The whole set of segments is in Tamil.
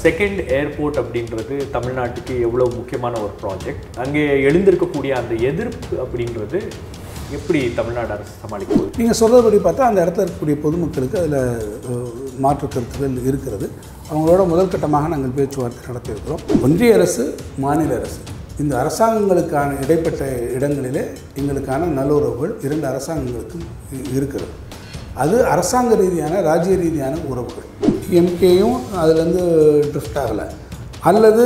செகண்ட் ஏர்போர்ட் அப்படின்றது தமிழ்நாட்டுக்கு எவ்வளோ முக்கியமான ஒரு ப்ராஜெக்ட் அங்கே எழுந்திருக்கக்கூடிய அந்த எதிர்ப்பு அப்படின்றது எப்படி தமிழ்நாடு அரசு சமாளிக்க போகுது நீங்கள் சொல்கிறபடி பார்த்தா அந்த இடத்துல இருக்கக்கூடிய பொதுமக்களுக்கு அதில் மாற்று கருத்துக்கள் இருக்கிறது அவங்களோட முதல் கட்டமாக நாங்கள் பேச்சுவார்த்தை நடத்தியிருக்கிறோம் ஒன்றிய அரசு மாநில அரசு இந்த அரசாங்கங்களுக்கான இடைப்பட்ட இடங்களிலே எங்களுக்கான நல்லுறவுகள் இரண்டு அரசாங்கங்களுக்கும் இ- இருக்கிறது அது அரசாங்க ரீதியான ராஜ்ய ரீதியான உறவுகள் எம்கேயும் அதுலேருந்து ட்ரிஃப்ட் ஆகலை அல்லது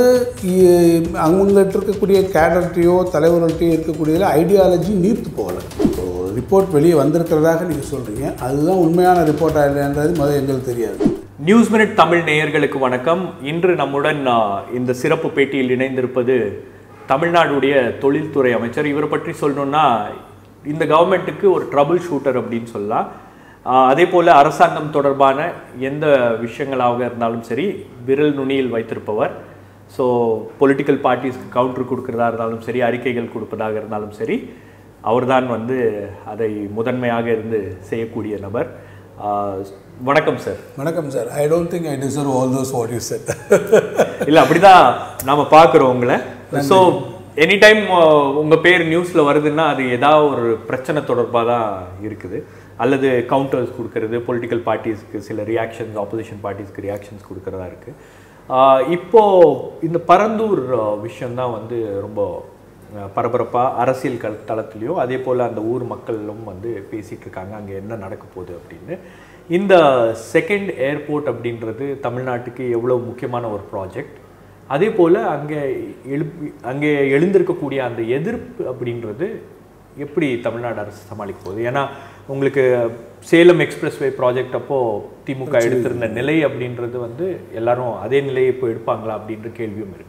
இ- அவங்கள்ட்ட இருக்கக்கூடிய கேடர்ட்டையோ தலைவர்கள்ட்டையோ இருக்கக்கூடிய ஐடியாலஜி நீர்த்து போகலை ஒரு ரிப்போர்ட் வெளியே வந்திருக்கிறதாக நீங்கள் சொல்கிறீங்க அதுதான் உண்மையான ரிப்போர்ட்டாக இல்லைன்றது முதல்ல எங்களுக்கு தெரியாது நியூஸ் மினிட் தமிழ் நேயர்களுக்கு வணக்கம் இன்று நம்முடன் ஆ, இந்த சிறப்பு பேட்டியில் இணைந்திருப்பது தமிழ்நாடுடைய தொழில்துறை அமைச்சர் இவரை பற்றி சொல்லணும்னா இந்த கவர்மெண்ட்டுக்கு ஒரு ட்ரபிள் ஷூட்டர் அப்படின்னு சொல்லலாம் ஆ, அதே போல் அரசாங்கம் தொடர்பான எந்த விஷயங்களாக இருந்தாலும் சரி விரல் நுனியில் வைத்திருப்பவர் ஸோ பொலிட்டிக்கல் பார்ட்டிஸ்க்கு கவுண்டர் கொடுக்கறதா இருந்தாலும் சரி அறிக்கைகள் கொடுப்பதாக இருந்தாலும் சரி அவர்தான் வந்து அதை முதன்மையாக இருந்து செய்யக்கூடிய நபர் ஆ, வணக்கம் சார் வணக்கம் sir I don't think I deserve all those what you said இல்ல அப்படிதான் நாம பார்க்குறோம் உங்களை ஸோ எனி டைம் உங்க பேர் நியூஸ்ல வருதுன்னா அது ஏதாவது ஒரு பிரச்சனை தொடர்பாக தான் இருக்குது அல்லது கவுண்டர்ஸ் கொடுக்கறது பொலிட்டிக்கல் பார்ட்டிஸ்க்கு சில ரியாக்ஷன்ஸ் ஆப்போசிஷன் பார்ட்டிஸ்க்கு ரியாக்ஷன்ஸ் கொடுக்கறதா இருக்கு ஆஹ் இப்போ இந்த பரந்தூர் விஷயம் தான் வந்து ரொம்ப அஹ், பரபரப்பா அரசியல் கல் தளத்துலையும் அதே போல் அந்த ஊர் மக்களும் வந்து பேசிட்டு இருக்காங்க அங்கே என்ன நடக்க போகுது அப்படின்னு இந்த செகண்ட் ஏர்போர்ட் அப்படின்றது தமிழ்நாட்டுக்கு எவ்வளோ முக்கியமான ஒரு ப்ராஜெக்ட் அதே போல் அங்கே எழுப்பி அங்கே எழுந்திருக்கக்கூடிய அந்த எதிர்ப்பு அப்படின்றது எப்படி தமிழ்நாடு அரசு சமாளிக்க போகுது ஏன்னா உங்களுக்கு சேலம் எக்ஸ்பிரஸ்வே ப்ராஜெக்ட் அப்போ திமுக எடுத்திருந்த நிலை அப்படின்றது வந்து எல்லாரும் அதே நிலையை இப்போ எடுப்பாங்களா அப்படின்ற கேள்வியும் இருக்கு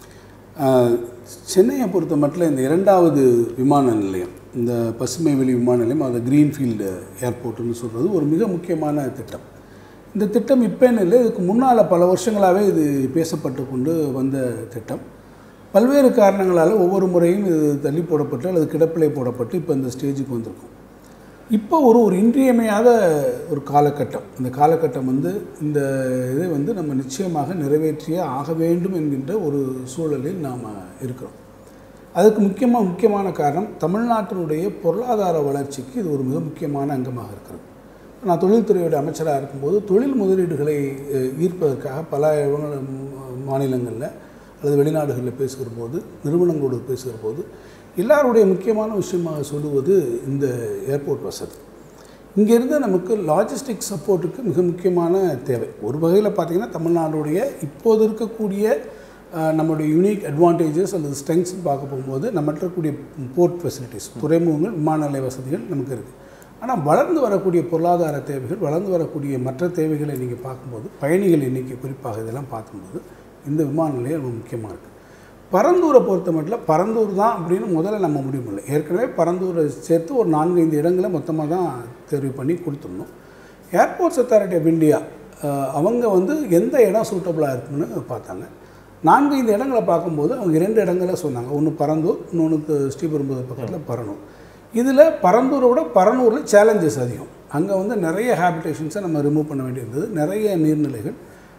ஆஹ், சென்னையை பொறுத்த மட்டும் இந்த இரண்டாவது விமான நிலையம் இந்த பசுமை வெளி விமான நிலையம் அது க்ரீன்ஃபீல்டு ஏர்போர்ட்டுன்னு சொல்கிறது ஒரு மிக முக்கியமான திட்டம் இந்த திட்டம் இப்போன்னு இல்லை இதுக்கு முன்னால் பல வருஷங்களாகவே இது பேசப்பட்டு கொண்டு வந்த திட்டம் பல்வேறு காரணங்களால் ஒவ்வொரு முறையும் இது தள்ளி போடப்பட்டு அல்லது கிடப்பிலை போடப்பட்டு இப்போ இந்த ஸ்டேஜுக்கு வந்திருக்கும் இப்போ ஒரு ஒரு இன்றியமையாத ஒரு காலகட்டம் இந்த காலகட்டம் வந்து இந்த இதை வந்து நம்ம நிச்சயமாக நிறைவேற்றியே ஆக வேண்டும் என்கின்ற ஒரு சூழலில் நாம் இருக்கிறோம் அதுக்கு முக்கியமாக முக்கியமான காரணம் தமிழ்நாட்டினுடைய பொருளாதார வளர்ச்சிக்கு இது ஒரு மிக முக்கியமான அங்கமாக இருக்கிறது நான் தொழில்துறையோட அமைச்சராக இருக்கும்போது தொழில் முதலீடுகளை அஹ், ஈர்ப்பதற்காக பல இடங்கள் மாநிலங்களில் அல்லது வெளிநாடுகளில் பேசுகிற போது நிறுவனங்களோடு பேசுகிற போது எல்லாருடைய முக்கியமான விஷயமாக சொல்லுவது இந்த ஏர்போர்ட் வசதி இங்கேருந்து நமக்கு லாஜிஸ்டிக் சப்போர்ட்டுக்கு மிக முக்கியமான தேவை ஒரு வகையில் பார்த்திங்கன்னா தமிழ்நாடுடைய இப்போது இருக்கக்கூடிய அஹ், நம்முடைய யூனிக் அட்வான்டேஜஸ் அல்லது ஸ்ட்ரெங்க்ஸ் பார்க்க போகும்போது நம்மகிட்ட இருக்கக்கூடிய போர்ட் ஃபெசிலிட்டிஸ் துறைமுகங்கள் விமான நிலைய வசதிகள் நமக்கு இருக்குது ஆனால் வளர்ந்து வரக்கூடிய பொருளாதார தேவைகள் வளர்ந்து வரக்கூடிய மற்ற தேவைகளை நீங்கள் பார்க்கும்போது பயணிகள் எண்ணிக்கை குறிப்பாக இதெல்லாம் பார்க்கும்போது இந்த விமான நிலையம் ரொம்ப முக்கியமாக இருக்குது பரந்தூரை பொறுத்த மட்டும் பரந்தூர் தான் அப்படின்னு முதல்ல நம்ம முடிவு பண்ணல ஏற்கனவே பரந்தூரை சேர்த்து ஒரு நான்கு ஐந்து இடங்களை மொத்தமாக தான் தெரிவு பண்ணி கொடுத்துருந்தோம் ஏர்போர்ட்ஸ் அத்தாரிட்டி ஆஃப் இந்தியா அவங்க வந்து எந்த இடம் சூட்டபுளாக இருக்குன்னு பார்த்தாங்க நான்கு ஐந்து இடங்களை பார்க்கும்போது அவங்க இரண்டு இடங்களை சொன்னாங்க ஒன்று பரந்தூர் இன்னொன்றுக்கு ஸ்ரீபெரும்புதூர் பக்கத்தில் பரனூர் இதில் பரந்தூரை விட பரனூரில் சேலஞ்சஸ் அதிகம் அங்கே வந்து நிறைய ஹேபிடேஷன்ஸை நம்ம ரிமூவ் பண்ண வேண்டியிருந்தது நிறைய நீர்நிலைகள்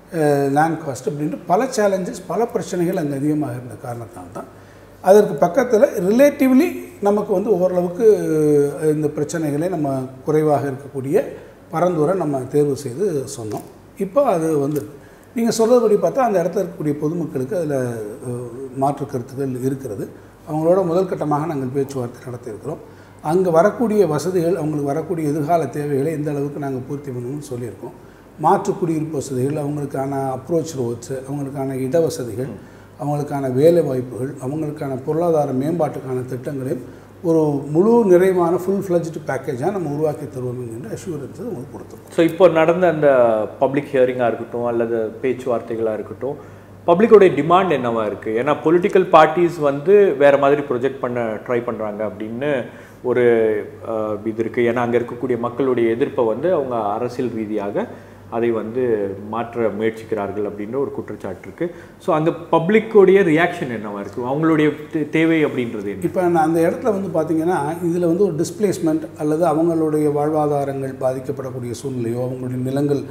லேண்ட் காஸ்ட் அப்படின்ட்டு பல சேலஞ்சஸ் பல பிரச்சனைகள் அங்கே அதிகமாக இருந்த காரணத்தால் தான் அதற்கு பக்கத்தில் ரிலேட்டிவ்லி நமக்கு வந்து ஓரளவுக்கு அஹ், இந்த பிரச்சனைகளை நம்ம குறைவாக இருக்கக்கூடிய பரந்தூரை நம்ம தேர்வு செய்து சொன்னோம் இப்போ அது வந்து நீங்கள் சொல்கிறபடி பார்த்தா அந்த இடத்துல இருக்கக்கூடிய பொதுமக்களுக்கு அதில் மாற்று கருத்துக்கள் இருக்கிறது அவங்களோட முதல் கட்டமாக நாங்கள் பேச்சுவார்த்தை நடத்தியிருக்கிறோம் அங்கே வரக்கூடிய வசதிகள் அவங்களுக்கு வரக்கூடிய எதிர்கால தேவைகளை எந்த அளவுக்கு நாங்கள் பூர்த்தி பண்ணணும்னு சொல்லியிருக்கோம் மாற்று குடியிருப்பு வசதிகள் அவங்களுக்கான அப்ரோச் ரோட்ஸு அவங்களுக்கான இட வசதிகள் அவங்களுக்கான வேலை வாய்ப்புகள் அவங்களுக்கான பொருளாதார மேம்பாட்டுக்கான திட்டங்களையும் ஒரு முழு நிறைவான ஃபுல் ஃப்ளஜ்டு பேக்கேஜாக நம்ம உருவாக்கி தருவோம் என்கின்ற அஷூரன்ஸை உங்களுக்கு கொடுத்துருக்கோம் ஸோ இப்போ நடந்த அந்த பப்ளிக் ஹியரிங்காக இருக்கட்டும் அல்லது பேச்சுவார்த்தைகளாக இருக்கட்டும் பப்ளிக்கோடைய டிமாண்ட் என்னவா இருக்குது ஏன்னா பொலிட்டிக்கல் பார்ட்டிஸ் வந்து வேறு மாதிரி ப்ரொஜெக்ட் பண்ண ட்ரை பண்ணுறாங்க அப்படின்னு ஒரு அஹ், இது இருக்குது ஏன்னா அங்கே இருக்கக்கூடிய மக்களுடைய எதிர்ப்பை வந்து அவங்க அரசியல் ரீதியாக அதை வந்து மாற்ற முயற்சிக்கிறார்கள் அப்படின்ற ஒரு குற்றச்சாட்டு இருக்குது ஸோ அந்த பப்ளிக்கோடைய ரியாக்ஷன் என்னவா இருக்குது அவங்களுடைய தே- தேவை அப்படின்றது என்ன இப்போ நான் அந்த இடத்துல வந்து பார்த்தீங்கன்னா இதில் வந்து ஒரு டிஸ்பிளேஸ்மெண்ட் அல்லது அவங்களுடைய வாழ்வாதாரங்கள் பாதிக்கப்படக்கூடிய சூழ்நிலையோ அவங்களுடைய நிலங்கள்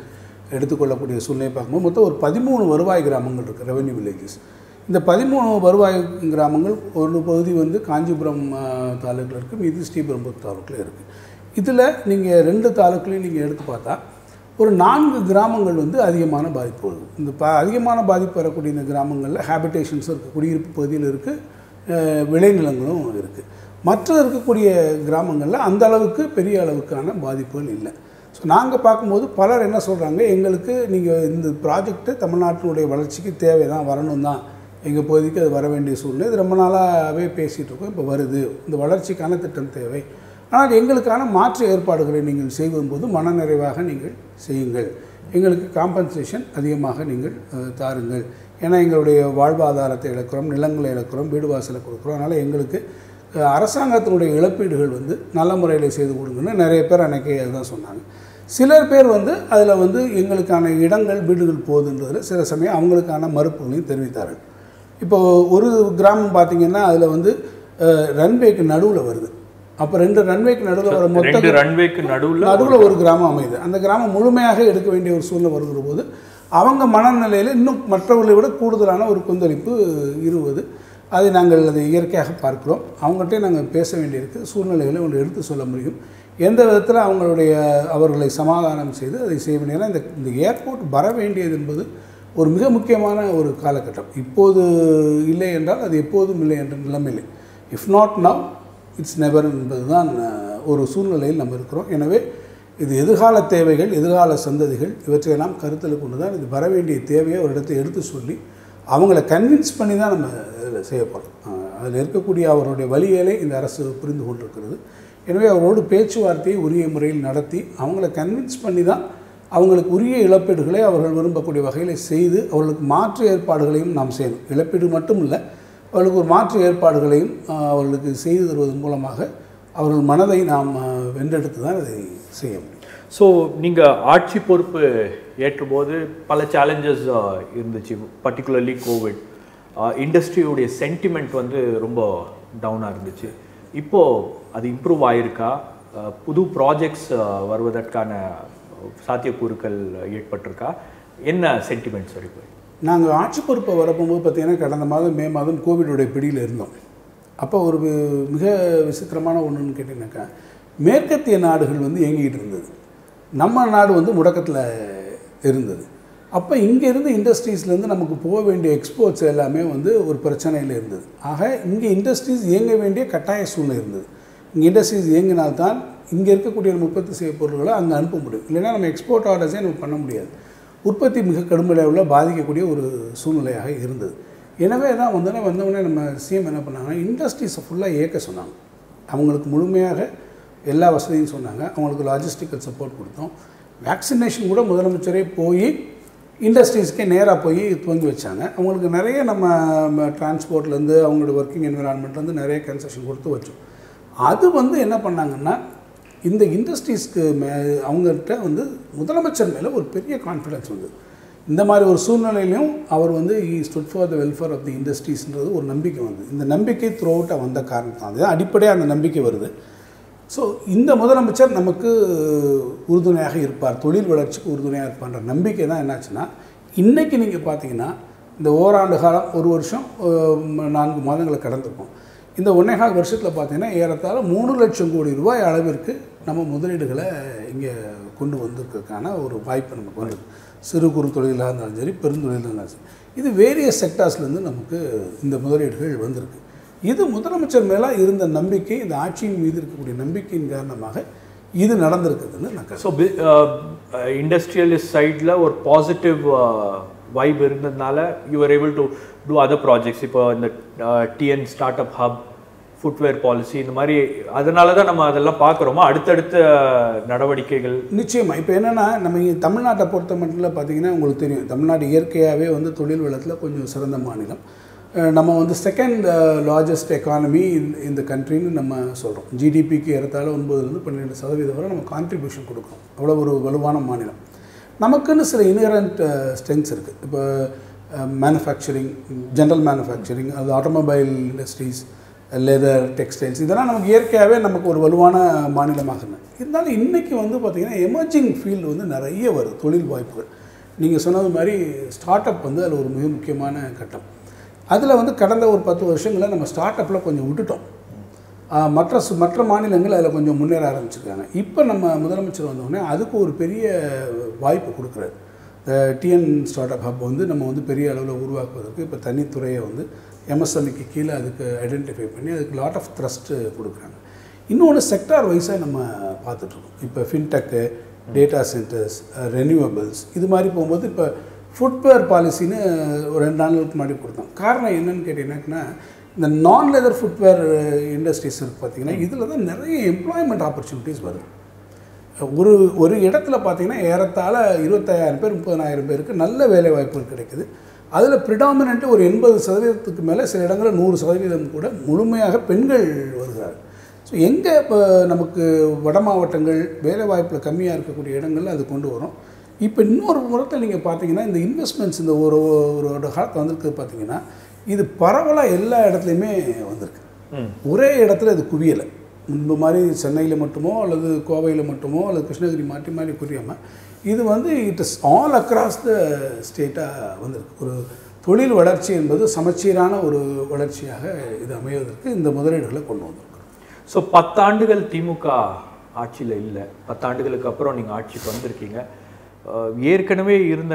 எடுத்துக்கொள்ளக்கூடிய சூழ்நிலை பார்க்கும்போது மொத்தம் ஒரு பதிமூணு வருவாய் கிராமங்கள் இருக்குது ரெவென்யூ வில்லேஜஸ் இந்த பதிமூணு வருவாய் கிராமங்கள் ஒரு பகுதி வந்து காஞ்சிபுரம் தாலுக்கில் இருக்குது மீதி ஸ்ரீபெரும்புத்தூர் தாலுக்கில் இருக்குது இதில் நீங்கள் ரெண்டு தாலுக்குலையும் நீங்கள் எடுத்து பார்த்தா ஒரு நான்கு கிராமங்கள் வந்து அதிகமான பாதிப்பு வருது இந்த ப அதிகமான பாதிப்பு வரக்கூடிய இந்த கிராமங்களில் ஹேபிடேஷன்ஸும் இருக்குது குடியிருப்பு பகுதியில் இருக்குது விளைநிலங்களும் இருக்குது மற்ற இருக்கக்கூடிய கிராமங்களில் அந்த அளவுக்கு பெரிய அளவுக்கான பாதிப்புகள் இல்லை ஸோ நாங்கள் பார்க்கும்போது பலர் என்ன சொல்கிறாங்க எங்களுக்கு நீங்கள் இந்த ப்ராஜெக்ட்டு தமிழ்நாட்டினுடைய வளர்ச்சிக்கு தேவை தான் வரணும் தான் எங்கள் பகுதிக்கு அது வர வேண்டிய சூழ்நிலை இது ரொம்ப நாளாகவே பேசிகிட்டு இருக்கோம் இப்போ வருது இந்த வளர்ச்சிக்கான திட்டம் தேவை ஆனால் எங்களுக்கான மாற்று ஏற்பாடுகளை நீங்கள் செய்யும்போது மனநிறைவாக நீங்கள் செய்யுங்கள் எங்களுக்கு காம்பன்சேஷன் அதிகமாக நீங்கள் அஹ், தாருங்கள் ஏன்னா எங்களுடைய வாழ்வாதாரத்தை இழக்கிறோம் நிலங்களை இழக்கிறோம் வீடு வாசலை கொடுக்குறோம் அதனால் எங்களுக்கு அஹ், அரசாங்கத்தினுடைய இழப்பீடுகள் வந்து நல்ல முறையில் செய்து கொடுங்கன்னு நிறைய பேர் அன்றைக்கி அதுதான் சொன்னாங்க சிலர் பேர் வந்து அதில் வந்து எங்களுக்கான இடங்கள் வீடுகள் போகுதுன்றதில் சில சமயம் அவங்களுக்கான மறுப்புகளையும் தெரிவித்தார்கள் இப்போ ஒரு கிராமம் பார்த்தீங்கன்னா அதில் வந்து ரன்வேக்கு நடுவில் வருது அப்போ ரெண்டு ரன்வேக்கு நடுவில் வர மொத்த ரெண்டு ரன்வேக்கு நடுவுல நடுவில் ஒரு கிராமம் அமையுது அந்த கிராமம் முழுமையாக எடுக்க வேண்டிய ஒரு சூழ்நிலை வருகிற போது அவங்க மனநிலையில் இன்னும் மற்றவர்களை விட கூடுதலான ஒரு கொந்தளிப்பு இருவது அதை நாங்கள் அதை இயற்கையாக பார்க்கிறோம் அவங்கள்ட்ட நாங்கள் பேச வேண்டியிருக்கு சூழ்நிலைகளை ஒன்று எடுத்து சொல்ல முடியும் எந்த விதத்தில் அவங்களுடைய அவர்களை சமாதானம் செய்து அதை செய்ய வேண்டிய ஏன்னா இந்த இந்த ஏர்போர்ட் வர வேண்டியது என்பது ஒரு மிக முக்கியமான ஒரு காலகட்டம் இப்போது இல்லை என்றால் அது எப்போதும் இல்லை என்ற நிலைமையில்லை if not now it's never என்பதுதான் அஹ், ஒரு சூழ்நிலையில் நம்ம இருக்கிறோம் எனவே இது எதிர்கால தேவைகள் எதிர்கால சந்ததிகள் இவற்றையெல்லாம் கருத்தில் கொண்டு தான் இது வர வேண்டிய தேவையை ஒரு இடத்தை எடுத்து சொல்லி அவங்கள கன்வின்ஸ் பண்ணி தான் நம்ம இதில் செய்ய போகிறோம் அதில் இருக்கக்கூடிய அவருடைய வழிகளை இந்த அரசு புரிந்து கொண்டிருக்கிறது எனவே அவரோடு பேச்சுவார்த்தையை உரிய முறையில் நடத்தி அவங்கள கன்வின்ஸ் பண்ணி தான் அவங்களுக்கு உரிய இழப்பீடுகளை அவர்கள் விரும்பக்கூடிய வகையில் செய்து அவர்களுக்கு மாற்று ஏற்பாடுகளையும் நாம் செய்யணும் இழப்பீடு மட்டும் இல்லை அவர்களுக்கு ஒரு மாற்று ஏற்பாடுகளையும் ஆஹ், அவர்களுக்கு செய்து தருவதன் மூலமாக அவர்கள் மனதை நாம் ஆஹ், வென்றெடுத்து தான் இதை செய்ய முடியும் ஸோ நீங்கள் ஆட்சி பொறுப்பு ஏற்றும்போது பல சேலஞ்சஸ் இருந்துச்சு பர்டிகுலர்லி கோவிட் இண்டஸ்ட்ரியோடைய சென்டிமெண்ட் வந்து ரொம்ப டவுனாக இருந்துச்சு இப்போது அது இம்ப்ரூவ் ஆயிருக்கா அஹ், புது ப்ராஜெக்ட்ஸ் வருவதற்கான சாத்தியக்கூறுகள் ஏற்பட்டிருக்கா என்ன சென்டிமெண்ட் சார் இப்போ நாங்கள் ஆட்சி பொறுப்பை வரப்போகும்போது பார்த்தீங்கன்னா கடந்த மாதம் மே மாதம் கோவிடோடைய பிடியில் இருந்தோம் அப்போ ஒரு வி- மிக விசித்திரமான ஒன்றுன்னு கேட்டிங்கனாக்கா மேற்கத்திய நாடுகள் வந்து இயங்கிட்டு இருந்தது நம்ம நாடு வந்து முடக்கத்தில் இருந்தது அப்போ இங்கேருந்து இண்டஸ்ட்ரீஸ்லேருந்து நமக்கு போக வேண்டிய எக்ஸ்போர்ட்ஸ் எல்லாமே வந்து ஒரு பிரச்சனையில் இருந்தது ஆக இங்கே இண்டஸ்ட்ரீஸ் இயங்க வேண்டிய கட்டாய சூழ்நிலை இருந்தது இங்கே இண்டஸ்ட்ரீஸ் இயங்கினால்தான் இங்கே இருக்கக்கூடிய நம்ம உற்பத்தி செய்ய பொருட்களை அங்கே அனுப்ப முடியும் இல்லைன்னா நம்ம எக்ஸ்போர்ட் ஆர்டர்ஸே நம்ம பண்ண முடியாது உற்பத்தி மிக கடுமையில் பாதிக்கக்கூடிய ஒரு சூழ்நிலையாக இருந்தது எனவே தான் வந்தோடனே வந்தவொடனே நம்ம சிஎம் என்ன பண்ணாங்கன்னா இண்டஸ்ட்ரீஸை ஃபுல்லாக இயக்க சொன்னாங்க அவங்களுக்கு முழுமையாக எல்லா வசதியும் சொன்னாங்க அவங்களுக்கு லாஜிஸ்டிக்கல் சப்போர்ட் கொடுத்தோம் வேக்சினேஷன் கூட முதலமைச்சரே போய் இண்டஸ்ட்ரீஸ்க்கே நேராக போய் துவங்கி வச்சாங்க அவங்களுக்கு நிறைய நம்ம டிரான்ஸ்போர்ட்லேருந்து அவங்களோட ஒர்க்கிங் என்விரான்மெண்ட்லேருந்து நிறைய கன்செஷன் கொடுத்து வச்சோம் அது வந்து என்ன பண்ணாங்கன்னா இந்த இண்டஸ்ட்ரீஸ்க்கு மே அவங்கள்ட்ட வந்து முதலமைச்சர் மேலே ஒரு பெரிய கான்ஃபிடன்ஸ் வந்து இந்த மாதிரி ஒரு சூழ்நிலையிலையும் அவர் வந்து he stood for the welfare of the இண்டஸ்ட்ரீஸ்ன்றது ஒரு நம்பிக்கை வந்து இந்த நம்பிக்கை த்ரூ அவுட்டாக வந்த காரணத்தான் அது அடிப்படையாக அந்த நம்பிக்கை வருது ஸோ இந்த முதலமைச்சர் நமக்கு உறுதுணையாக இருப்பார் தொழில் வளர்ச்சிக்கு உறுதுணையாக இருப்பார்ன்ற நம்பிக்கை தான் என்னாச்சுன்னா இன்றைக்கி நீங்கள் பார்த்தீங்கன்னா இந்த ஓராண்டு காலம் ஒரு வருஷம் அஹ், நான்கு மாதங்களை கடந்திருக்கும் இந்த ஒன்னேகால் வருஷத்தில் பார்த்தீங்கன்னா ஏறத்தாழ மூணு லட்சம் கோடி ரூபாய் அளவிற்கு நம்ம முதலீடுகளை இங்கே கொண்டு வந்திருக்கிறதுக்கான ஒரு வாய்ப்பு நமக்கு வருது சிறு குறு தொழிலாக இருந்தாலும் சரி பெருந்தொழிலாக இருந்தாலும் சரி இது வேரியஸ் செக்டார்ஸ்லேருந்து நமக்கு இந்த முதலீடுகள் வந்திருக்கு இது முதலமைச்சர் மேலே இருந்த நம்பிக்கை இந்த ஆட்சியின் மீது இருக்கக்கூடிய நம்பிக்கையின் காரணமாக இது நடந்திருக்குதுன்னு நான் கருதுறேன். ஸோ இண்டஸ்ட்ரியலிஸ்ட் சைடில் ஒரு பாசிட்டிவ் வைப் இருந்ததுனால you're able to do other projects இப்போ இந்த TN start up hub footwear policy இந்த மாதிரி அதனால தான் நம்ம அதெல்லாம் பார்க்குறோமா அடுத்தடுத்த நடவடிக்கைகள் நிச்சயமா இப்போ என்னென்னா நம்ம இங்க தமிழ்நாட்டை பொறுத்த மட்டும் பார்த்தீங்கன்னா உங்களுக்கு தெரியும் தமிழ்நாடு இயற்கையாகவே வந்து தொழில் வளத்தில் கொஞ்சம் சிறந்த மாநிலம் அஹ் நம்ம வந்து செகண்ட் லார்ஜஸ்ட் எக்கானமி இந்த கண்ட்ரின்னு நம்ம சொல்கிறோம் ஜிடிபிக்கு ஏறத்தாழ ஒன்பதுலேருந்து பன்னிரெண்டு சதவீதம் வரை நம்ம கான்ட்ரிபியூஷன் கொடுக்குறோம் அவ்வளோ ஒரு வலுவான மாநிலம் நமக்குன்னு சில இன்ஹரண்ட் ஸ்ட்ரெங்க்ஸ் இருக்குது இப்போ மேனுஃபேக்சரிங் ஜென்ரல் மேனுஃபேக்சரிங் அது ஆட்டோமொபைல் இண்டஸ்ட்ரீஸ் லெதர் டெக்ஸ்டைல்ஸ் இதெல்லாம் நமக்கு இயற்கையாகவே நமக்கு ஒரு வலுவான மாநிலமாக இருந்தாலும் இன்றைக்கி வந்து பார்த்திங்கன்னா எமர்ஜிங் ஃபீல்டு வந்து நிறைய வருது தொழில் வாய்ப்புகள் நீங்கள் சொன்னது மாதிரி ஸ்டார்ட் அப் வந்து அதில் ஒரு மிக முக்கியமான கட்டம் அதில் வந்து கடந்த ஒரு பத்து வருஷங்களில் நம்ம ஸ்டார்ட் அப்பில் கொஞ்சம் விட்டுட்டோம் ஆஹ் மற்ற சு- மற்ற மாநிலங்கள் அதில் கொஞ்சம் முன்னேற ஆரம்பிச்சிருக்காங்க இப்போ நம்ம முதலமைச்சர் வந்தோடனே அதுக்கு ஒரு பெரிய வாய்ப்பு கொடுக்குறாரு டிஎன் ஸ்டார்ட் அப் ஹப் வந்து நம்ம வந்து பெரிய அளவில் உருவாக்குவதற்கு இப்போ தனித்துறையை வந்து எம்எஸ்எம்இக்கு கீழே அதுக்கு ஐடென்டிஃபை பண்ணி அதுக்கு லாட் ஆஃப் த்ரஸ்ட்டு கொடுக்குறாங்க இன்னொன்று செக்டார் வைஸாக நம்ம பார்த்துட்ருக்கோம் இப்போ ஃபின்டெக்கு டேட்டா சென்டர்ஸ் ரெனியூவபிள்ஸ் இது மாதிரி போகும்போது இப்போ ஃபுட்வேர் பாலிசின்னு ஒரு ரெண்டு நாளுக்கு முன்னாடி கொடுத்தோம் காரணம் என்னன்னு கேட்டீங்கன்னாக்கா இந்த நான் லெதர் ஃபுட்வேர் இண்டஸ்ட்ரீஸ் இருக்குது பார்த்தீங்கன்னா இதில் தான் நிறைய எம்ப்ளாய்மெண்ட் ஆப்பர்ச்சுனிட்டிஸ் வருது ஒரு ஒரு இடத்துல பார்த்தீங்கன்னா ஏறத்தாழ இருபத்தாயிரம் பேர் முப்பதனாயிரம் பேருக்கு நல்ல வேலை வாய்ப்புகள் கிடைக்குது அதில் ப்ரிடாமினண்ட்டு ஒரு எண்பது சதவீதத்துக்கு மேலே சில இடங்களில் நூறு சதவீதம் கூட முழுமையாக பெண்கள் வருகிறார்கள் ஸோ எங்கே இப்போ நமக்கு வட மாவட்டங்கள் வேலை வாய்ப்பில் கம்மியாக இருக்கக்கூடிய இடங்கள்ல அது கொண்டு வரும் இப்போ இன்னொரு புறத்தில் நீங்கள் பார்த்தீங்கன்னா இந்த இன்வெஸ்ட்மெண்ட்ஸ் இந்த ஒரு ஒரு காலத்தில் வந்திருக்கு பார்த்தீங்கன்னா இது பரவலாக எல்லா இடத்துலையுமே வந்திருக்கு ஒரே இடத்துல இது குவியலை முன்பு மாதிரி சென்னையில் மட்டுமோ அல்லது கோவையில் மட்டுமோ அல்லது கிருஷ்ணகிரி மாற்றி மாற்றி குவியாமல் இது வந்து it is all across the ஸ்டேட்டாக வந்திருக்கு ஒரு தொழில் வளர்ச்சி என்பது சமச்சீரான ஒரு வளர்ச்சியாக இது அமைவதற்கு இந்த முதலீடுகளை கொண்டு வந்திருக்கிறோம் ஸோ பத்தாண்டுகள் திமுக ஆட்சியில் இல்லை பத்தாண்டுகளுக்கு அப்புறம் நீங்கள் ஆட்சிக்கு வந்திருக்கீங்க அஹ் ஏற்கனவே இருந்த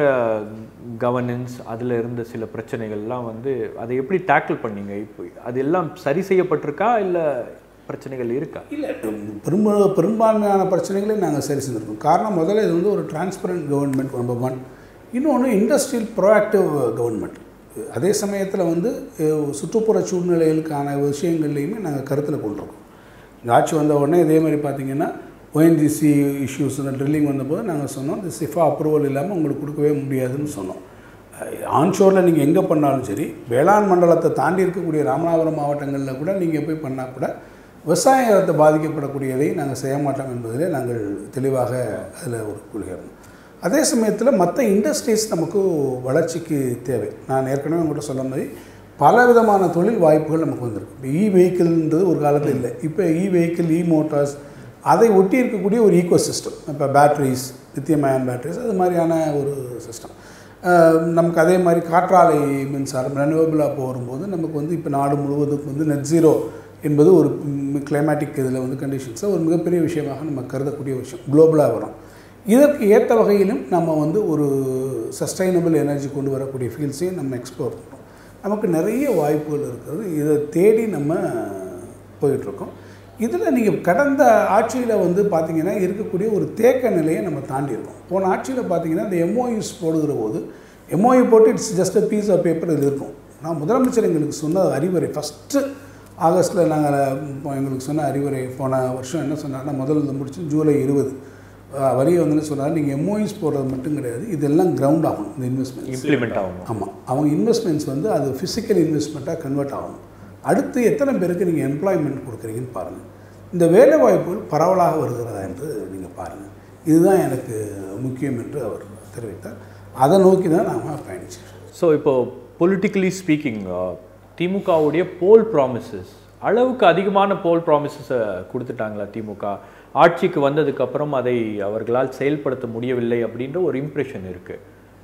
கவர்னன்ஸ் அதில் இருந்த சில பிரச்சனைகள்லாம் வந்து அதை எப்படி டேக்கிள் பண்ணீங்க இப்போ அது எல்லாம் சரி செய்யப்பட்டிருக்கா இல்லை பிரச்சனைகள் இருக்கா இல்லை பெரும்ப பெரும்பான்மையான பிரச்சனைகளை நாங்கள் சரி செஞ்சுருக்கோம் காரணம் முதல்ல இது வந்து ஒரு டிரான்ஸ்பரண்ட் கவர்மெண்ட் நம்பர் ஒன் இன்னொன்று இண்டஸ்ட்ரியல் ப்ரோஆக்டிவ் கவர்மெண்ட் அதே சமயத்தில் வந்து அஹ், சுற்றுப்புற சூழ்நிலைகளுக்கான விஷயங்கள்லையுமே நாங்கள் கருத்தில் கொண்டிருக்கோம் இந்த ஆட்சி வந்த உடனே இதே மாதிரி பார்த்தீங்கன்னா ஓஎன்ஜிசி இஷ்யூஸ் இந்த ட்ரில்லிங் வந்தபோது நாங்கள் சொன்னோம் இந்த சிஃபா அப்ரூவல் இல்லாமல் உங்களுக்கு கொடுக்கவே முடியாதுன்னு சொன்னோம் ஆன்ஷோரில் நீங்கள் எங்கே பண்ணாலும் சரி வேளாண் மண்டலத்தை தாண்டி இருக்கக்கூடிய ராமநாதபுரம் மாவட்டங்களில் கூட நீங்கள் போய் பண்ணால் கூட விவசாயத்தை பாதிக்கப்படக்கூடியதை நாங்கள் செய்ய மாட்டோம் என்பதிலே நாங்கள் தெளிவாக அதில் ஒரு கொள்கிறோம் அதே சமயத்தில் மற்ற இண்டஸ்ட்ரீஸ் நமக்கு வளர்ச்சிக்கு தேவை நான் ஏற்கனவே உங்கள்கிட்ட சொன்ன மாதிரி பல விதமான தொழில் வாய்ப்புகள் நமக்கு வந்திருக்கு இப்போ இ வெஹிக்கிள்ன்றது ஒரு காலத்தில் இல்லை இப்போ இ வெஹிக்கிள் இ மோட்டார்ஸ் அதை ஒட்டி இருக்கக்கூடிய ஒரு ஈகோ சிஸ்டம் இப்போ பேட்ரிஸ் லித்தியம் அயன் பேட்டரிஸ் அது மாதிரியான ஒரு சிஸ்டம் நமக்கு அதே மாதிரி காற்றாலை மின்சாரம் ரெனுவபிளாக போகும்போது நமக்கு வந்து இப்போ நாடு முழுவதும் வந்து நெட் ஜீரோ என்பது ஒரு கிளைமேட்டிக் இதில் வந்து கண்டிஷன்ஸை ஒரு மிகப்பெரிய விஷயமாக நம்ம கருதக்கூடிய விஷயம் குளோபலாக வரும் இதற்கு ஏற்ற வகையிலும் நம்ம வந்து ஒரு சஸ்டைனபிள் எனர்ஜி கொண்டு வரக்கூடிய ஃபீல்ட்ஸையும் நம்ம எக்ஸ்ப்ளோர் பண்ணுறோம் நமக்கு நிறைய வாய்ப்புகள் இருக்கிறது இதை தேடி நம்ம போயிட்டுருக்கோம் இதில் நீங்கள் கடந்த ஆட்சியில் வந்து பார்த்தீங்கன்னா இருக்கக்கூடிய ஒரு தேக்க நிலையை நம்ம தாண்டி இருக்கோம் போன ஆட்சியில் பார்த்தீங்கன்னா இந்த எம்ஓயூஸ் போடுகிற போது எம்ஓயு போட்டு it's just a piece of paper இது இருக்கும் நான் முதலமைச்சர் எங்களுக்கு சொன்ன அறிவுரை ஃபஸ்ட்டு ஆகஸ்ட்டில் நாங்கள் எங்களுக்கு சொன்ன அறிவுரை போன வருஷம் என்ன சொன்னார்னா முதல்ல இதை முடிச்சு ஜூலை இருபது வரியை வந்து சொன்னார் நீங்கள் எம்ஓயூஸ் போடுறது மட்டும் கிடையாது இதெல்லாம் கிரவுண்ட் ஆகணும் இந்த இன்வெஸ்ட்மெண்ட் இம்ப்ளிமெண்ட் ஆகணும் ஆமாம் அவங்க இன்வெஸ்ட்மெண்ட்ஸ் வந்து அது ஃபிசிக்கல் இன்வெஸ்ட்மெண்ட்டாக கன்வெர்ட் ஆகணும் அடுத்து எத்தனை பேருக்கு நீங்கள் எம்ப்ளாய்மெண்ட் கொடுக்குறீங்கன்னு பாருங்கள் இந்த வேலை வாய்ப்புகள் பரவலாக வருகிறதா என்று நீங்கள் பாருங்கள் இதுதான் எனக்கு முக்கியம் என்று அவர் தெரிவித்தார் அதை நோக்கி தான் நாம் பயணிச்சோம் ஸோ இப்போ பொலிட்டிக்கலி ஸ்பீக்கிங் திமுகவுடைய போல் ப்ராமிசஸ் அளவுக்கு அதிகமான போல் ப்ராமிசஸை கொடுத்துட்டாங்களா திமுக ஆட்சிக்கு வந்ததுக்கு அப்புறம் அதை அவர்களால் செயல்படுத்த முடியவில்லை அப்படின்ற ஒரு இம்ப்ரெஷன் இருக்கு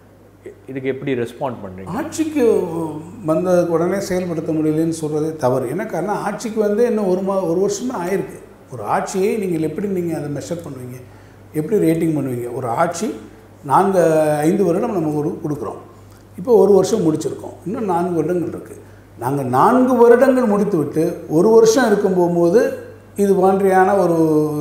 இ- இதுக்கு எப்படி ரெஸ்பாண்ட் பண்றீங்க ஆட்சிக்கு வந்த உடனே செயல்படுத்த முடியலன்னு சொல்கிறதே தவறு என்ன காரணம் ஆட்சிக்கு வந்து இன்னும் ஒரு மா ஒரு வருஷம் தான் ஆயிருக்கு ஒரு ஆட்சியை நீங்கள் எப்படி நீங்கள் அதை மெஷர் பண்ணுவீங்க எப்படி ரேட்டிங் பண்ணுவீங்க ஒரு ஆட்சி நான்கு ஐந்து வருடம் நம்ம ஒரு கொடுக்குறோம் இப்போ ஒரு வருஷம் முடிச்சிருக்கோம் இன்னும் நான்கு வருடங்கள் இருக்குது நாங்கள் நான்கு வருடங்கள் முடித்துவிட்டு ஒரு வருஷம் இருக்கும் போகும்போது இது மாதிரியான ஒரு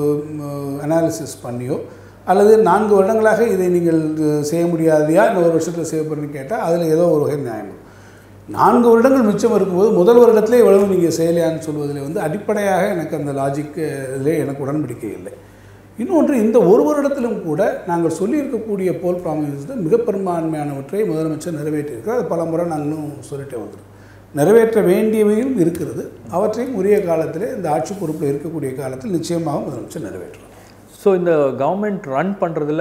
அனாலிசிஸ் பண்ணியோ அல்லது நான்கு வருடங்களாக இதை நீங்கள் அஹ், செய்ய முடியாதையா இந்த ஒரு வருஷத்தில் செய்ய போகிறேன்னு கேட்டால் அதில் ஏதோ ஒரு வகை நியாயம் இருக்கும். நான்கு வருடங்கள் மிச்சம் இருக்கும்போது முதல் வருடத்திலே எவ்வளவு நீங்கள் செய்யலையான்னு சொல்வதில் வந்து அடிப்படையாக எனக்கு அந்த லாஜிக் இதிலே எனக்கு உடன்படிக்கை இல்லை இன்னொன்று இந்த ஒரு வருடத்திலும் கூட நாங்கள் சொல்லியிருக்கக்கூடிய போல் ப்ராமிசஸ் மிக பெரும்பான்மையானவற்றை முதலமைச்சர் நிறைவேற்றியிருக்கிறார் அது பல முறை நாங்களும் சொல்லிட்டே வந்துடும் நிறைவேற்ற வேண்டியவையும் இருக்கிறது அவற்றையும் உரிய காலத்திலே இந்த ஆட்சி பொறுப்பில் இருக்கக்கூடிய காலத்தில் நிச்சயமாக முதலமைச்சர் நிறைவேற்றுவார் ஸோ இந்த கவர்மெண்ட் ரன் பண்ணுறதுல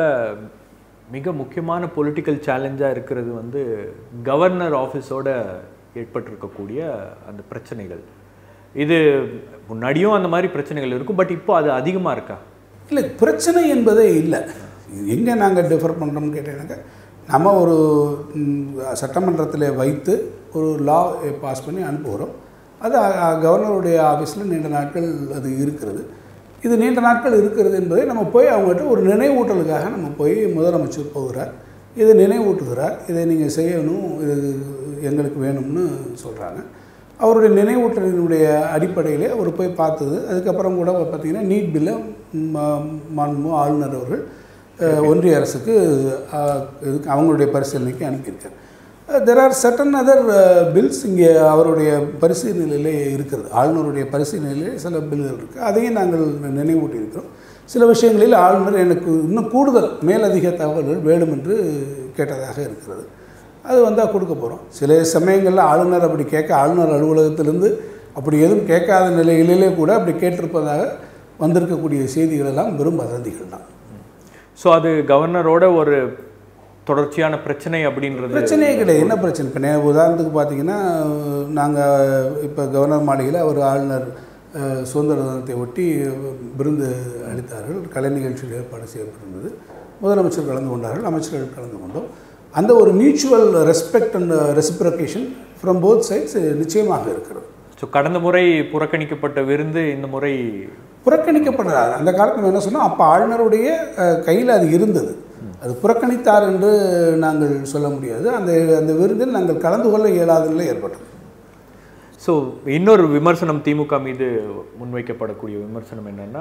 மிக முக்கியமான பொலிட்டிக்கல் சேலஞ்சாக இருக்கிறது வந்து கவர்னர் ஆஃபீஸோட ஏற்பட்டிருக்கக்கூடிய அந்த பிரச்சனைகள் இது முன்னாடியும் அந்த மாதிரி பிரச்சனைகள் இருக்கும் பட் இப்போ அது அதிகமாக இருக்கா இல்லை பிரச்சனை என்பதே இல்லை எங்கே நாங்கள் டிஃபர் பண்ணுறோம்னு கேட்டீங்கன்னாக்கா நம்ம ஒரு ம், சட்டமன்றத்தில் வைத்து ஒரு லா பாஸ் பண்ணி அனுப்புகிறோம் அது அ- அ- கவர்னருடைய ஆஃபீஸில் நீண்ட நாட்கள் அது இருக்கிறது இது நீண்ட நாட்கள் இருக்கிறது என்பதை நம்ம போய் அவங்ககிட்ட ஒரு நினைவூட்டலுக்காக நம்ம போய் முதலமைச்சர் போகிறார் இதை நினைவூட்டுகிறார் இதை நீங்கள் செய்யணும் இது எங்களுக்கு வேணும்னு சொல்கிறாங்க அவருடைய நினைவூட்டலினுடைய அடிப்படையிலே அவர் போய் பார்த்தது அதுக்கப்புறம் கூட பார்த்திங்கன்னா நீட் பில்லை மாண்பு ஆளுநர் அவர்கள் அஹ், ஒன்றிய அரசுக்கு அஹ், இதுக்கு அவங்களுடைய பரிசீலனைக்கு அனுப்பியிருக்கார் there are certain other bills இங்கே அவருடைய பரிசீலனையிலே இருக்கிறது ஆளுநருடைய பரிசீலனையிலே சில பில்கள் இருக்குது அதையும் நாங்கள் நினைவூட்டியிருக்கிறோம் சில விஷயங்களில் ஆளுநர் எனக்கு இன்னும் கூடுதல் மேலதிக தகவல்கள் வேணும் என்று கேட்டதாக இருக்கிறது அது வந்தால் கொடுக்க போகிறோம் சில சமயங்களில் ஆளுநர் அப்படி கேட்க ஆளுநர் அலுவலகத்திலிருந்து அப்படி எதுவும் கேட்காத நிலையிலே கூட அப்படி கேட்டிருப்பதாக வந்திருக்கக்கூடிய செய்திகள் எல்லாம் வெறும் வதந்திகள் தான் ஸோ அது கவர்னரோட ஒரு தொடர்ச்சியான பிரச்சனை அப்படின்றது பிரச்சனையே கிடையாது என்ன பிரச்சனை இப்போ நே- உதாரணத்துக்கு பார்த்தீங்கன்னா நாங்கள் இப்போ கவர்னர் மாளிகையில் அவர் ஆளுநர் அஹ், சுதந்திர தினத்தை ஒட்டி விருந்து அளித்தார்கள் கலை நிகழ்ச்சியில் ஏற்பாடு செய்யப்பட்டிருந்தது முதலமைச்சர் கலந்து கொண்டார்கள் அமைச்சர்கள் கலந்து கொண்டோம் அந்த ஒரு mutual respect and reciprocation from both sides நிச்சயமாக இருக்கிறது ஸோ கடந்த முறை புறக்கணிக்கப்பட்ட விருந்து இந்த முறை புறக்கணிக்கப்படுறாரு அந்த காலத்தில் என்ன சொன்னால் அப்போ ஆளுநருடைய கையில் அது இருந்தது அது புறக்கணித்தார் என்று நாங்கள் சொல்ல முடியாது அந்த அந்த விருந்தில் நாங்கள் கலந்து கொள்ள இயலாத நிலை ஏற்பட்டது ஸோ இன்னொரு விமர்சனம் திமுக மீது முன்வைக்கப்படக்கூடிய விமர்சனம் என்னன்னா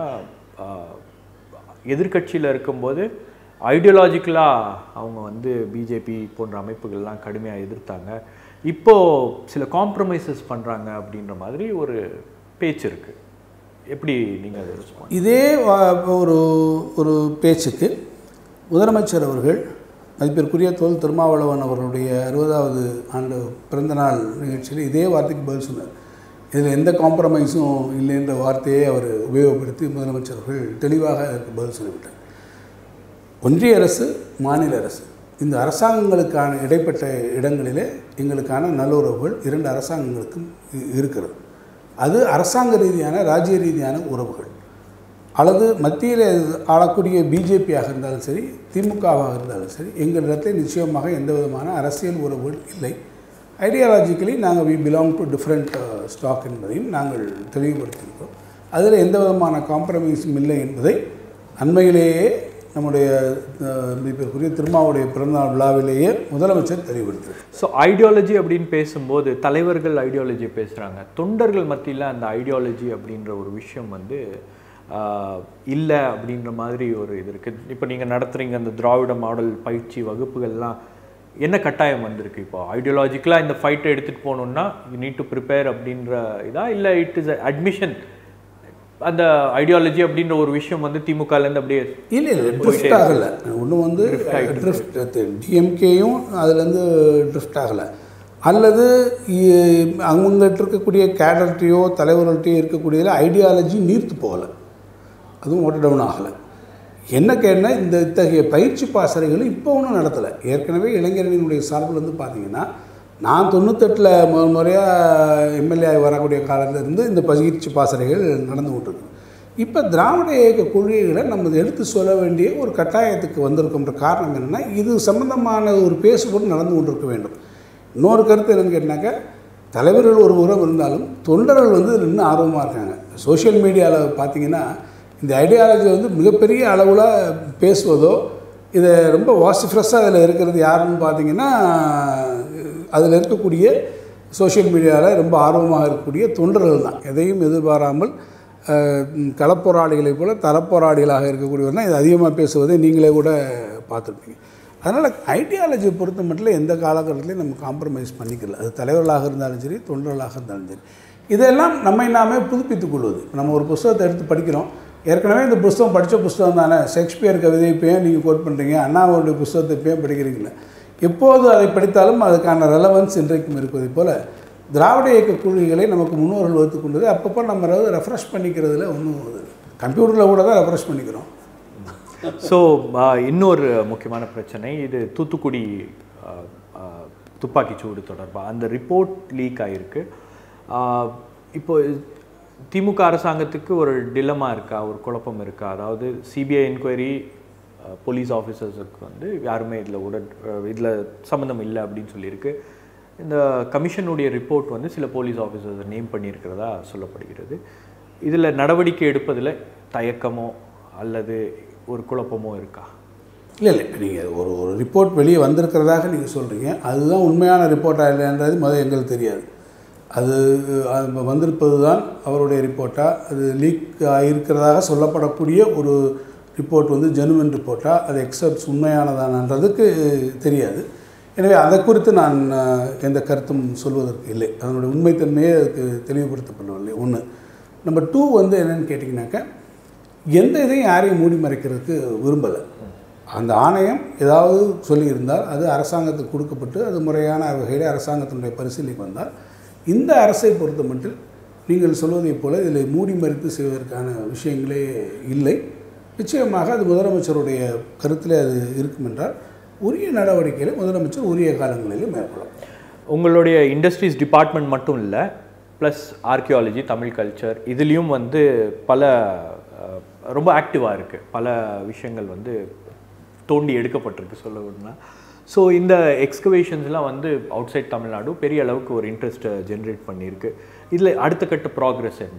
எதிர்கட்சியில் இருக்கும்போது ஐடியாலஜிக்கலாக அவங்க வந்து பிஜேபி போன்ற அமைப்புகள்லாம் கடுமையாக எதிர்த்தாங்க இப்போ சில காம்ப்ரமைசஸ் பண்ணுறாங்க அப்படின்ற மாதிரி ஒரு பேச்சு இருக்கு எப்படி நீங்கள் அதை response இதே வா- ஒரு ஒரு பேச்சுக்கு முதலமைச்சர் அவர்கள் மதிப்பிற்குரிய தோல் திருமாவளவன் அவர்களுடைய அறுபதாவது ஆண்டு பிறந்தநாள் நிகழ்ச்சியில் இதே வார்த்தைக்கு பதில் சொன்னார் இதில் எந்த காம்ப்ரமைஸும் இல்லைன்ற வார்த்தையை அவர் உபயோகப்படுத்தி முதலமைச்சர் அவர்கள் தெளிவாக அதற்கு பதில் சொல்லிவிட்டார் ஒன்றிய அரசு மாநில அரசு இந்த அரசாங்கங்களுக்கான இடைப்பட்ட இடங்களிலே எங்களுக்கான நல்லுறவுகள் இரண்டு அரசாங்கங்களுக்கும் இ- இருக்கிறது அது அரசாங்க ரீதியான ராஜ்ய ரீதியான உறவுகள் அல்லது மத்தியில் ஆளக்கூடிய பிஜேபியாக இருந்தாலும் சரி திமுகவாக இருந்தாலும் சரி எங்களிடத்தில் நிச்சயமாக எந்த விதமான அரசியல் உறவுகள் இல்லை ஐடியாலஜிக்கலி நாங்கள் we belong to different stock என்பதையும் நாங்கள் தெளிவுபடுத்தியிருக்கிறோம் அதில் எந்த விதமான காம்ப்ரமைஸும் இல்லை என்பதை அண்மையிலேயே நம்முடைய அஹ், மதிப்பிற்குரிய திருமாவுடைய பிறந்தநாள் விழாவிலேயே முதலமைச்சர் தெளிவுபடுத்தினார் ஸோ ஐடியாலஜி அப்படின்னு பேசும்போது தலைவர்கள் ஐடியாலஜி பேசுகிறாங்க தொண்டர்கள் மத்தியில் அந்த ஐடியாலஜி அப்படின்ற ஒரு விஷயம் வந்து இல்லை அப்படின்ற மாதிரி ஒரு இது இருக்குது இப்போ நீங்கள் நடத்துகிறீங்க அந்த திராவிட மாடல் பயிற்சி வகுப்புகள்லாம் என்ன கட்டாயம் வந்திருக்கு இப்போ ஐடியாலஜிக்கலாக இந்த ஃபைட்டை எடுத்துகிட்டு போகணுன்னா யூ நீட் டு ப்ரிப்பேர் அப்படின்ற இதா இல்லை இட் இஸ் அட்மிஷன் அந்த ஐடியாலஜி அப்படின்ற ஒரு விஷயம் வந்து திமுகலேருந்து அப்படியே இல்லை இல்லை ட்ரிஃப்ட் ஆகலை ஒன்று வந்து ட்ரிஃப்ட் டிஎம்கேயும் அதுலேருந்து ட்ரிஃப்ட் ஆகலை அல்லது இ- அவங்ககிட்ட இருக்கக்கூடிய கேடர்ட்டையோ தலைவர்கள்ட்டையோ இருக்கக்கூடியதில் ஐடியாலஜி நீர்த்து போகலை அதுவும் ஓட்ட டவுன் ஆகலை என்ன கேட்டா இந்த இத்தகைய பயிற்சி பாசறைகள் இப்போ ஒன்றும் நடத்தலை ஏற்கனவே இளைஞரணியினுடைய சார்பில் வந்து பார்த்தீங்கன்னா நான் தொண்ணூத்தெட்டில் முதல் முறையாக எம்எல்ஏ வரக்கூடிய காலத்திலிருந்து இந்த பயிற்சி பாசறைகள் நடந்து கொண்டிருக்கு இப்போ திராவிட இயக்க கொள்கைகளை நம்ம எடுத்து சொல்ல வேண்டிய ஒரு கட்டாயத்துக்கு வந்திருக்கின்ற காரணம் என்னென்னா இது சம்பந்தமான ஒரு பேசுபொருள் நடந்து கொண்டிருக்க வேண்டும் இன்னொரு கருத்து என்னன்னு கேட்டாக்க தலைவர்கள் ஒரு உறவு இருந்தாலும் தொண்டர்கள் வந்து இதுல இன்னும் ஆர்வமாக இருக்காங்க சோஷியல் மீடியாவில் பார்த்தீங்கன்னா இந்த ஐடியாலஜி வந்து மிகப்பெரிய அளவில் பேசுவதோ இதை ரொம்ப வாசிஃப்ரெஸ்ஸாக அதில் இருக்கிறது யாருன்னு பார்த்தீங்கன்னா அதில் இருக்கக்கூடிய சோஷியல் மீடியாவில் ரொம்ப ஆர்வமாக இருக்கக்கூடிய தொண்டர்கள் தான் எதையும் எதிர்பாராமல் அஹ், களப்போராளிகளைப் போல தரப்போராளிகளாக இருக்கக்கூடியவர் தான் இது அதிகமாக பேசுவதை நீங்களே கூட பார்த்துருப்பீங்க அதனால் ஐடியாலஜியை பொறுத்த மட்டும் எந்த காலகட்டத்திலையும் நம்ம காம்ப்ரமைஸ் பண்ணிக்கல அது தலைவர்களாக இருந்தாலும் சரி தொண்டர்களாக இருந்தாலும் சரி இதெல்லாம் நம்மை நாமே புதுப்பித்துக் கொள்வது இப்ப நம்ம ஒரு புஸ்தகத்தை எடுத்து படிக்கிறோம் ஏற்கனவே இந்த புஸ்தகம் படித்த புஸ்தகம் தானே ஷேக்ஸ்பியர் கவிதை இப்போ ஏன் நீங்கள் கோட் பண்ணுறீங்க அண்ணாவுடைய புஸ்தகத்தை இப்போ ஏன் படிக்கிறீங்களா எப்போது அதை படித்தாலும் அதுக்கான ரெலவன்ஸ் இன்றைக்கும் இருப்பதை போல் திராவிட இயக்க கொள்கைகளை நமக்கு முன்னோர்கள் வகுத்து கொண்டது அப்பப்போ நம்ம ஏதாவது ரெஃப்ரெஷ் பண்ணிக்கிறதுல ஒன்றும் கம்ப்யூட்டரில் கூட தான் ரெஃப்ரெஷ் பண்ணிக்கிறோம் ஸோ இன்னொரு முக்கியமான பிரச்சனை இது தூத்துக்குடி ஆ, ஆ, துப்பாக்கிச்சூடு தொடர்பாக அந்த ரிப்போர்ட் லீக் ஆகிருக்கு இப்போ திமுக அரசாங்கத்துக்கு ஒரு டிலமா இருக்கா ஒரு குழப்பம் இருக்கா அதாவது சிபிஐ என்கொயரி போலீஸ் ஆஃபீஸர்ஸுக்கு வந்து யாருமே இதில் உடன் இதில் சம்மந்தம் இல்லை அப்படின்னு சொல்லியிருக்கு இந்த கமிஷனுடைய ரிப்போர்ட் வந்து சில போலீஸ் ஆஃபீஸர்ஸை நேம் பண்ணியிருக்கிறதா சொல்லப்படுகிறது இதில் நடவடிக்கை எடுப்பதில் தயக்கமோ அல்லது ஒரு குழப்பமோ இருக்கா இல்லை இல்லை நீங்கள் ஒரு ஒரு ரிப்போர்ட் வெளியே வந்திருக்கிறதாக நீங்கள் சொல்கிறீங்க அதுதான் உண்மையான ரிப்போர்ட்டாக இல்லைன்றது முதல் எங்களுக்கு தெரியாது அது அது வந்திருப்பது தான் அவருடைய ரிப்போர்ட்டா அது லீக் ஆகியிருக்கிறதாக சொல்லப்படக்கூடிய ஒரு ரிப்போர்ட் வந்து ஜெனுவன் ரிப்போர்ட்டா அது எக்ஸப்ட்ஸ் உண்மையானதானன்றதுக்கு தெரியாது எனவே அதை குறித்து நான் அஹ், எந்த கருத்தும் சொல்வதற்கு இல்லை அதனுடைய உண்மைத்தன்மையே அதுக்கு தெளிவுபடுத்தப்படவில்லை ஒன்று நம்பர் டூ வந்து என்னென்னு கேட்டிங்கனாக்கா எந்த இதையும் யாரையும் மூடி மறைக்கிறதுக்கு விரும்பலை அந்த ஆணையம் ஏதாவது சொல்லியிருந்தால் அது அரசாங்கத்துக்கு கொடுக்கப்பட்டு அது முறையான வகையில் அரசாங்கத்தினுடைய பரிசீலனைக்கு வந்தால் இந்த அரசை பொறுத்த மட்டும் நீங்கள் சொல்வதைப் போல இதில் மூடி மறைத்து செய்வதற்கான விஷயங்களே இல்லை நிச்சயமாக அது முதலமைச்சருடைய கருத்தில் அது இருக்கும் என்றால் உரிய நடவடிக்கைகளை முதலமைச்சர் உரிய காலங்களில் மேற்கொள்ளும் உங்களுடைய இண்டஸ்ட்ரீஸ் டிபார்ட்மெண்ட் மட்டும் இல்லை ப்ளஸ் ஆர்கியாலஜி தமிழ் கல்ச்சர் இதுலேயும் வந்து பல அஹ், ரொம்ப ஆக்டிவாக இருக்குது பல விஷயங்கள் வந்து தோண்டி எடுக்கப்பட்டிருக்கு சொல்ல வேணும்னா ஸோ இந்த எக்ஸ்கவேஷன்ஸ்லாம் வந்து அவுட் சைட் தமிழ்நாடு பெரிய அளவுக்கு ஒரு இன்ட்ரெஸ்ட்டை ஜென்ரேட் பண்ணியிருக்கு இதில் அடுத்த கட்ட ப்ராக்ரஸ் என்ன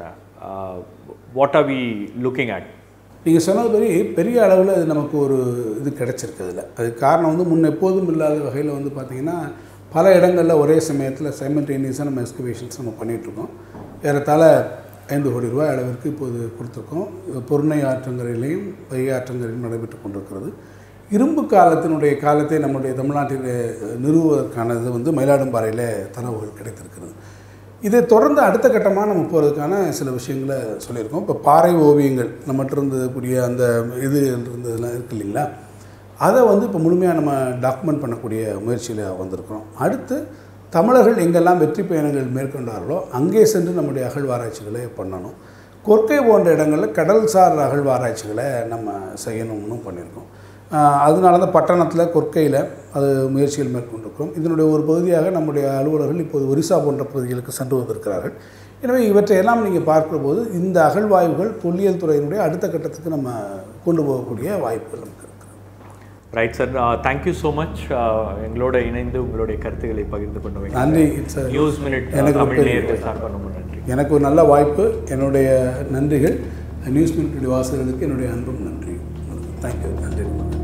what are we looking at நீங்கள் சொன்னதுபடி பெரிய அளவில் அது நமக்கு ஒரு இது கிடைச்சிருக்கு அதில் அதுக்கு காரணம் வந்து முன்ன எப்போதும் இல்லாத வகையில் வந்து பார்த்திங்கன்னா பல இடங்களில் ஒரே சமயத்தில் சைமல்டேனியஸாக நம்ம எக்ஸ்கவேஷன்ஸ் நம்ம பண்ணிகிட்ருக்கோம் ஏறத்தாழ ஐந்து கோடி ரூபாய் அளவிற்கு இப்போது கொடுத்துருக்கோம் பொருணை ஆற்றங்கரையிலையும் வைகை ஆற்றங்கரையிலும் நடைபெற்று கொண்டிருக்கிறது இரும்பு காலத்தினுடைய காலத்தை நம்முடைய தமிழ்நாட்டில் நிறுவுவதற்கானது வந்து மயிலாடும்பாறையில் தரவுகள் கிடைத்திருக்கிறது இதை தொடர்ந்து அடுத்த கட்டமாக நம்ம போகிறதுக்கான சில விஷயங்களை சொல்லியிருக்கோம் இப்போ பாறை ஓவியங்கள் நம்மகிட்ட இருந்தக்கூடிய அந்த இது இருந்ததுலாம் இருக்கு இல்லைங்களா அதை வந்து இப்போ முழுமையாக நம்ம டாக்குமெண்ட் பண்ணக்கூடிய முயற்சியில் வந்திருக்கிறோம் அடுத்து தமிழர்கள் எங்கெல்லாம் வெற்றி பயணங்கள் மேற்கொண்டார்களோ அங்கே சென்று நம்முடைய அகழ்வாராய்ச்சிகளை பண்ணணும் கொற்கை போன்ற இடங்களில் கடல்சார் அகழ்வாராய்ச்சிகளை நம்ம செய்யணும்னு பண்ணியிருக்கோம் ஆஹ் அதனால தான் பட்டணத்தில் கொற்கையில் அது முயற்சிகள் மேற்கொண்டிருக்கிறோம் இதனுடைய ஒரு பகுதியாக நம்முடைய அலுவலர்கள் இப்போது ஒரிசா போன்ற பகுதிகளுக்கு சென்று வந்திருக்கிறார்கள் எனவே இவற்றை எல்லாம் நீங்கள் பார்க்கிற போது இந்த அகழ்வாய்வுகள் தொல்லியல் துறையினுடைய அடுத்த கட்டத்துக்கு நம்ம கொண்டு போகக்கூடிய வாய்ப்புகள் நமக்கு இருக்கிறது right sir thank you so much எங்களோட இணைந்து உங்களுடைய கருத்துக்களை பகிர்ந்து கொண்டு நன்றி இட்ஸ் நியூஸ் மினிட் எனக்கு தமிழ் பெரிய நேயர்கள் சார்பாக ரொம்ப நன்றி எனக்கு ஒரு நல்ல வாய்ப்பு என்னுடைய நன்றிகள் நியூஸ் மினிட்டுடைய வாசகர்களுக்கு என்னுடைய அன்பும் நன்றி தேங்க்யூ நன்றி